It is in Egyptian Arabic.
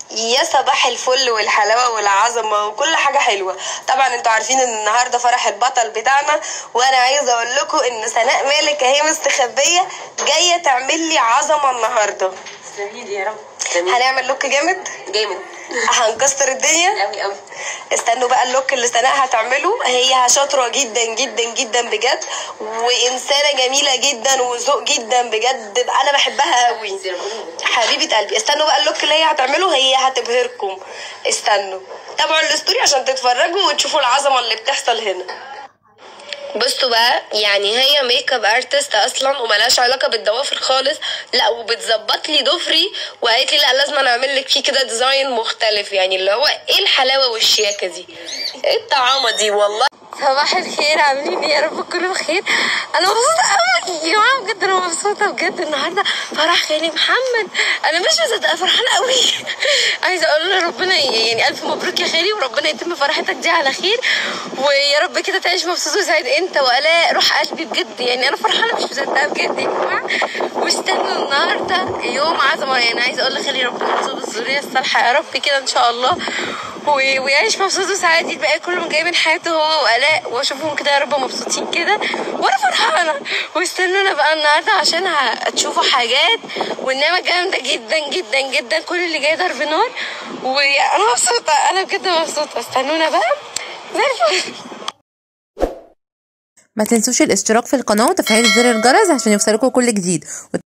يا صباح الفل والحلاوه والعظمه وكل حاجه حلوه طبعا انتوا عارفين ان النهارده فرح البطل بتاعنا وانا عايزه اقول لكم ان سناء مالك اهي مستخبيه جايه تعمل لي عظمه النهارده تسلمي يا رب هنعمل لوك جامد جامد هنكسر الدنيا قوي قوي استنوا بقى اللوك اللي سناء هتعمله هي شاطره جدا جدا جدا بجد وانسانه جميله جدا وذوق جدا بجد انا بحبها قوي حبيبه قلبي استنوا بقى اللوك اللي هي هتعمله هي هتبهركم استنوا تابعوا الستوري عشان تتفرجوا وتشوفوا العظمه اللي بتحصل هنا بصوا بقى يعني هي ميك اب ارتست اصلا وملهاش علاقه بالضوافر خالص لا وبتظبط لي ضفري وقالت لي لا لازم انا اعمل لك فيه كده ديزاين مختلف يعني اللي هو ايه الحلاوه والشياكه دي ايه الطعامه دي والله صباح الخير عاملين ايه يا رب كله بخير انا مبسوطه قوي يا جماعه بجد انا مبسوطه بجد النهارده فرح خالي محمد انا مش مصدقه فرحانه قوي عايزه اقول له ربنا يعني الف مبروك يا خالي وربنا يتم فرحتك دي على خير ويا رب كده تعيش مبسوط وسعيد انت والاء روح قلبي بجد يعني انا فرحانه مش مصدقه بجد يا جماعه واستنوا النهارده يوم عظمه يعني عايزه اقول لخالي ربنا يرزقه بالذريه الصالحه يا رب كده ان شاء الله و- ويعيش مبسوط وسعيد يبقى كله جاي من حياته هو والاء واشوفهم كده يا رب مبسوطين كده وانا فرحانه واستنونا بقى النهارده عشان هتشوفوا حاجات والنعمه جامده جدا جدا جدا كل اللي جاي ضرب نار وانا مبسوطه انا بجد مبسوطه استنونا بقى زي الفل ما تنسوش الاشتراك في القناة وتفعيل زر الجرس عشان يوصلكوا كل جديد